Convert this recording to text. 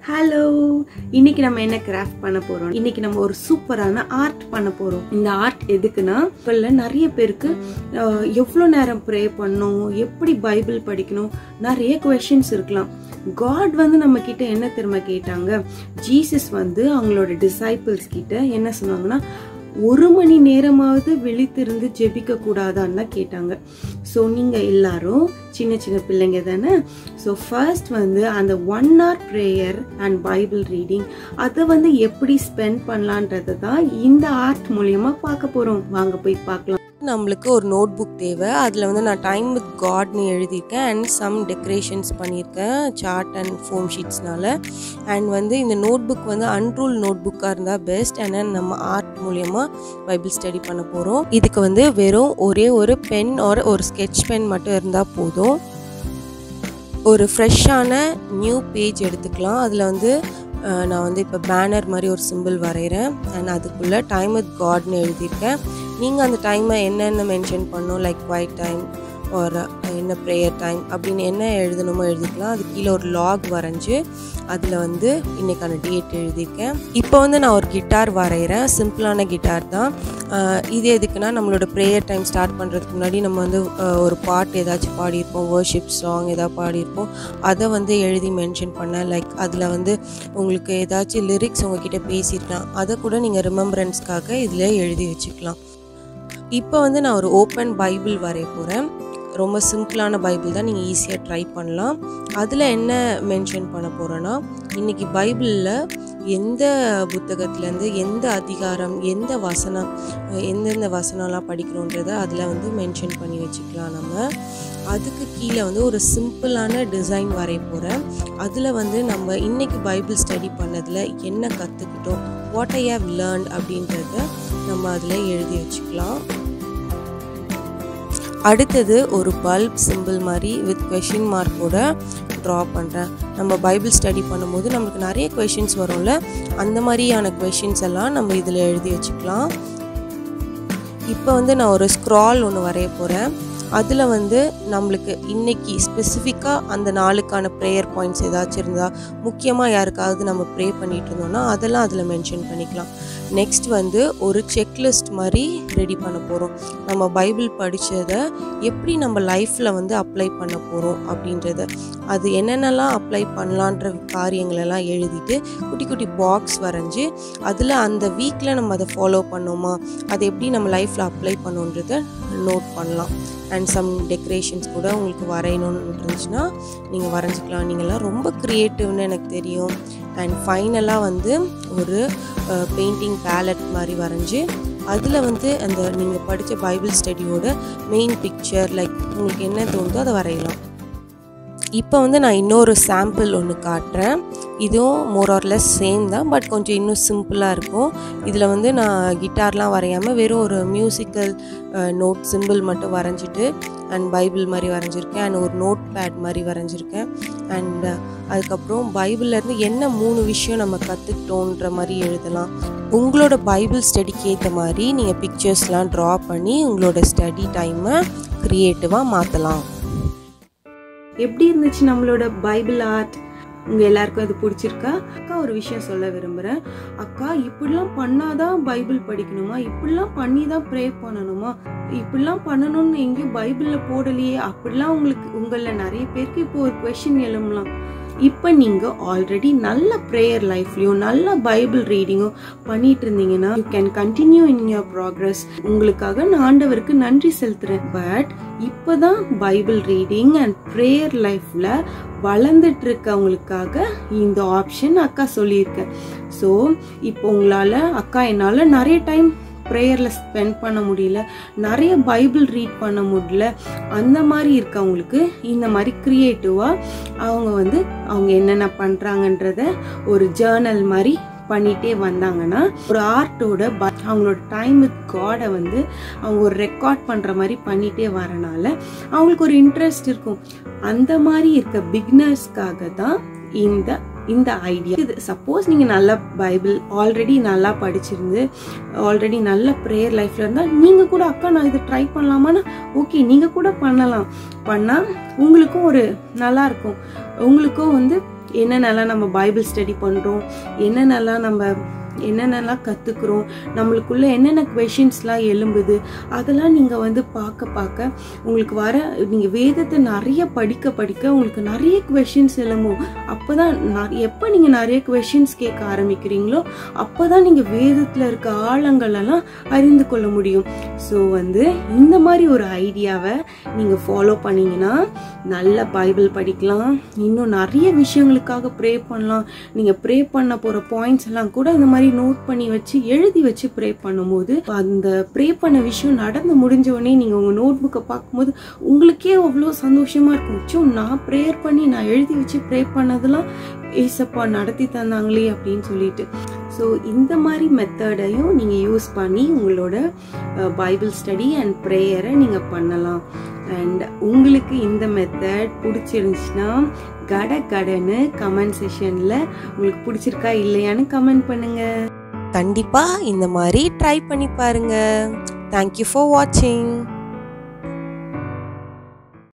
hello இன்னைக்கு நம்ம என்ன கிராஃப்ட் பண்ண போறோம் இன்னைக்கு நம்ம ஒரு சூப்பரான ஆர்ட் பண்ண போறோம் இந்த ஆர்ட் எதுக்குன்னா இப்ப நிறைய பேருக்கு அஹ், எவ்வளவு நேரம் ப்ரே பண்ணணும் எப்படி பைபிள் படிக்கணும் நிறைய கொஷின்ஸ் இருக்கலாம் காட் வந்து நம்ம கிட்ட என்ன திரும்ப கேட்டாங்க ஜீசஸ் வந்து அவங்களோட டிசைபிள்ஸ் கிட்ட என்ன சொன்னாங்கன்னா ஒரு மணி நேரமாவது விழித்திருந்து ஜெபிக்க கூடாதான்னு தான் கேட்டாங்க ஸோ நீங்கள் எல்லாரும் சின்ன சின்ன பிள்ளைங்க தானே ஸோ ஃபர்ஸ்ட் வந்து அந்த one hour prayer and Bible reading அதை வந்து எப்படி ஸ்பெண்ட் பண்ணலான்றதை தான் இந்த ஆர்ட் மூலியமா பார்க்க போகிறோம் வாங்க போய் பார்க்கலாம் நம்மளுக்கு ஒரு நோட் புக் தேவை அதில் வந்து நான் டைம் வித் காட்னு எழுதியிருக்கேன் அண்ட் சம் டெக்கரேஷன்ஸ் பண்ணியிருக்கேன் சார்ட் அண்ட் ஃபோம் ஷீட்ஸ்னால அண்ட் வந்து இந்த நோட் புக் வந்து அன்ரூல் நோட் புக்காக இருந்தால் பெஸ்ட் அண்ட் நம்ம ஆர்ட் மூலியமாக பைபிள் ஸ்டடி பண்ண போகிறோம் இதுக்கு வந்து வெறும் ஒரே ஒரு பென் ஒரு ஒரு ஸ்கெட்ச் பென் மட்டும் இருந்தால் போதும் ஒரு ஃப்ரெஷ்ஷான நியூ பேஜ் எடுத்துக்கலாம் அதில் வந்து அஹ், நான் வந்து இப்போ பேனர் மாதிரி ஒரு சிம்பிள் வரைகிறேன் அண்ட் அதுக்குள்ளே டைம் வித் காட்னு எழுதியிருக்கேன் நீங்கள் அந்த டைமை என்னென்ன மென்ஷன் பண்ணணும் லைக் ஒயிட் டைம் ஒரு என்ன ப்ரேயர் டைம் அப்படின்னு என்ன எழுதணுமோ எழுதிக்கலாம் அது கீழே ஒரு லாக் வரைஞ்சி அதில் வந்து இன்றைக்கான டேட் எழுதியிருக்கேன் இப்போ வந்து நான் ஒரு கிட்டார் வரைகிறேன் சிம்பிளான கிட்டார் தான் ஆஹ் இது எதுக்குன்னா நம்மளோட ப்ரேயர் டைம் ஸ்டார்ட் பண்ணுறதுக்கு முன்னாடி நம்ம வந்து ஆஹ் ஒரு பாட்டு ஏதாச்சும் பாடியிருப்போம் வர்ஷிப் சாங் ஏதாவது பாடியிருப்போம் அதை வந்து எழுதி மென்ஷன் பண்ணேன் லைக் அதில் வந்து உங்களுக்கு ஏதாச்சும் லிரிக்ஸ் உங்ககிட்ட பேசியிருக்கலாம் அதை கூட நீங்கள் ரிமெம்பரன்ஸ்க்காக இதில் எழுதி வச்சுக்கலாம் இப்போ வந்து நான் ஒரு ஓப்பன் பைபிள் வரைய போகிறேன் ரொம்ப சிம்பிளான பைபிள் தான் நீங்கள் ஈஸியாக ட்ரை பண்ணலாம் அதில் என்ன மென்ஷன் பண்ண போகிறேன்னா இன்றைக்கி பைபிளில் எந்த புத்தகத்துலேருந்து எந்த அதிகாரம் எந்த வசனம் அஹ் எந்தெந்த வசனம்லாம் படிக்கிறோன்றதை அதில் வந்து மென்ஷன் பண்ணி வச்சுக்கலாம் நம்ம அதுக்கு கீழே வந்து ஒரு சிம்பிளான டிசைன் வரைய போகிறேன் அதில் வந்து நம்ம இன்னைக்கு பைபிள் ஸ்டடி பண்ணதில் என்ன கற்றுக்கிட்டோம் வாட் ஐ ஹவ் லேர்ன்ட் அப்படின்றத நம்ம அதில் எழுதி வச்சுக்கலாம் அடுத்தது ஒரு பல்ப் சிம்பிள் மாதிரி வித் கொஷின் மார்க்கோட ட்ரா பண்ணுறேன் நம்ம பைபிள் ஸ்டடி பண்ணும்போது நம்மளுக்கு நிறைய கொஷின்ஸ் வரும்ல அந்த மாதிரியான கொஷின்ஸ் எல்லாம் நம்ம இதில் எழுதி வச்சுக்கலாம் இப்போ வந்து நான் ஒரு ஸ்க்ரால் ஒன்று வரைய போகிறேன் அதில் வந்து நம்மளுக்கு இன்னைக்கு ஸ்பெசிஃபிக்காக அந்த நாளுக்கான ப்ரேயர் பாயிண்ட்ஸ் ஏதாச்சும் இருந்தால் முக்கியமாக யாருக்காவது நம்ம ப்ரே பண்ணிட்டு இருந்தோம்னா அதெல்லாம் அதில் மென்ஷன் பண்ணிக்கலாம் நெக்ஸ்ட் வந்து ஒரு செக்லிஸ்ட் மாதிரி ரெடி பண்ண போகிறோம் நம்ம பைபிள் படித்ததை எப்படி நம்ம லைஃப்பில் வந்து அப்ளை பண்ண போகிறோம் அப்படின்றத அது என்னென்னலாம் அப்ளை பண்ணலான்ற காரியங்களெல்லாம் எழுதிட்டு குட்டி குட்டி பாக்ஸ் வரைஞ்சி அதில் அந்த வீக்கில் நம்ம அதை ஃபாலோ பண்ணோமா அதை எப்படி நம்ம லைஃப்பில் அப்ளை பண்ணோன்றத நோட் பண்ணலாம் அண்ட் சம் டெக்கரேஷன்ஸ் கூட உங்களுக்கு வரையணும்னு இருந்துச்சுன்னா நீங்கள் வரைஞ்சிக்கலாம் நீங்கள்லாம் ரொம்ப க்ரியேட்டிவ்னு எனக்கு தெரியும் அண்ட் ஃபைனலாக வந்து ஒரு பெயிண்டிங் பேலட் மாதிரி வரைஞ்சி அதில் வந்து அந்த நீங்கள் படித்த பைபிள் ஸ்டடியோட மெயின் பிக்சர் லைக் உங்களுக்கு என்ன தோணுதோ அதை வரையலாம் இப்போ வந்து நான் இன்னொரு சாம்பிள் ஒன்று காட்டுறேன் இதுவும் மோர் ஆர்லெஸ் சேம் தான் பட் கொஞ்சம் இன்னும் சிம்பிளாக இருக்கும் இதில் வந்து நான் கிட்டார்லாம் வரையாமல் வெறும் ஒரு மியூசிக்கல் நோட் சிம்பிள் மட்டும் வரைஞ்சிட்டு அண்ட் பைபிள் மாதிரி வரைஞ்சிருக்கேன் அண்ட் ஒரு நோட் பேட் மாதிரி வரைஞ்சிருக்கேன் அண்ட் அதுக்கப்புறம் பைபிள்லேருந்து என்ன மூணு விஷயம் நம்ம கற்றுக்கிட்டோன்ற மாதிரி எழுதலாம் உங்களோட பைபிள் ஸ்டடிக்கு ஏற்ற மாதிரி நீங்கள் பிக்சர்ஸ்லாம் ட்ரா பண்ணி உங்களோட ஸ்டடி டைமை க்ரியேட்டிவாக மாற்றலாம் எப்படி இருந்துச்சு நம்மளோட பைபிள் ஆர்ட் உங்க எல்லாருக்கும் இது பிடிச்சிருக்கா அக்கா ஒரு விஷயம் சொல்ல விரும்புறேன் அக்கா இப்படிலாம் பண்ணாதான் பைபிள் படிக்கணுமா இப்படிலாம் பண்ணி தான் ப்ரே பண்ணணுமா இப்படிலாம் பண்ணணும்னு எங்கேயும் பைபிள்ல போடலையே அப்படிலாம் உங்களுக்கு உங்கள நிறைய பேருக்கு இப்போ ஒரு கொஸ்டின் எழும்பலாம் இப்போ நீங்க ஆல்ரெடி நல்ல ப்ரேயர் லைஃப்லயும் நல்ல பைபிள் ரீடிங்கும் பண்ணிட்டு இருந்தீங்கன்னா you can continue in your progress உங்களுக்காக நான் ஆண்டவருக்கு நன்றி செலுத்துறேன் பட் இப்போதான் பைபிள் ரீடிங் அண்ட் ப்ரேயர் லைஃப்ல வளர்ந்துட்டு இருக்கவங்களுக்காக இந்த ஆப்ஷன் அக்கா சொல்லியிருக்கேன் ஸோ இப்போ உங்களால அக்கா என்னால் நிறைய டைம் ப்ரேயரில் ஸ்பெண்ட் பண்ண முடியல நிறைய பைபிள் ரீட் பண்ண முடியல அந்த மாதிரி இருக்கவங்களுக்கு இந்த மாதிரி க்ரியேட்டிவாக அவங்க வந்து அவங்க என்னென்ன பண்ணுறாங்கன்றத ஒரு ஜேர்னல் மாதிரி பண்ணிட்டே வந்தாங்கன்னா ஒரு ஆர்ட்டோட அவங்களோட டைம் வித் காடை வந்து அவங்க ஒரு ரெக்கார்ட் பண்ணுற மாதிரி பண்ணிட்டே வரனால அவங்களுக்கு ஒரு இன்ட்ரெஸ்ட் இருக்கும் அந்த மாதிரி இருக்க பிகினர்ஸ்க்காக தான் இந்த இந்த ஐடியா இது சப்போஸ் நீங்கள் நல்லா பைபிள் ஆல்ரெடி நல்லா படிச்சிருந்து ஆல்ரெடி நல்ல ப்ரேயர் லைஃப்ல இருந்தால் நீங்கள் கூட அக்கா நான் இதை ட்ரை பண்ணலாமான்னா ஓகே நீங்கள் கூட பண்ணலாம் பண்ணால் உங்களுக்கும் ஒரு நல்லா இருக்கும் உங்களுக்கும் வந்து என்னென்னலாம் நம்ம பைபிள் ஸ்டடி பண்ணுறோம் என்னென்னலாம் நம்ம என்னென்னலாம் கற்றுக்குறோம் நம்மளுக்குள்ள என்னென்ன கொஷின்ஸ்லாம் எழும்புது அதெல்லாம் நீங்கள் வந்து பார்க்க பார்க்க உங்களுக்கு வர நீங்கள் வேதத்தை நிறைய படிக்க படிக்க உங்களுக்கு நிறைய கொஷின்ஸ் எழும்பும் அப்போ தான் எப்போ நீங்கள் நிறைய கொஷின்ஸ் கேட்க ஆரம்பிக்கிறீங்களோ அப்போ தான் நீங்கள் வேதத்தில் இருக்க ஆழங்களெல்லாம் அறிந்து கொள்ள முடியும் ஸோ வந்து இந்த மாதிரி ஒரு ஐடியாவை நீங்கள் ஃபாலோ பண்ணீங்கன்னா நல்ல பைபிள் படிக்கலாம் இன்னும் நிறைய விஷயங்களுக்காக ப்ரே பண்ணலாம் நீங்கள் ப்ரே பண்ண போகிற பாயிண்ட்ஸ் எல்லாம் கூட இந்த மாதிரி நோட் பண்ணி வச்சு எழுதி வச்சு ப்ரே பண்ணும்போது அந்த ப்ரே பண்ண விஷயம் நடந்து முடிஞ்ச உடனே நீங்கள் உங்கள் நோட் புக்கை பார்க்கும்போது உங்களுக்கே அவ்வளோ சந்தோஷமாக இருக்கும் ச்சோ நான் ப்ரேயர் பண்ணி நான் எழுதி வச்சு ப்ரே பண்ணதெல்லாம் ஏசப்பா நடத்தி தந்தாங்களே அப்படின்னு சொல்லிட்டு ஸோ இந்த மாதிரி மெத்தடையும் நீங்கள் யூஸ் பண்ணி உங்களோட பைபிள் ஸ்டடி அண்ட் ப்ரேயரை நீங்கள் பண்ணலாம் அண்ட் உங்களுக்கு இந்த மெத்தட் பிடிச்சிருந்துச்சுன்னா கட கடன்னு கமெண்ட் செஷனில் உங்களுக்கு பிடிச்சிருக்கா இல்லையான்னு கமெண்ட் பண்ணுங்கள் கண்டிப்பாக இந்த மாதிரி ட்ரை பண்ணி பாருங்க தேங்க்யூ ஃபார் வாட்சிங்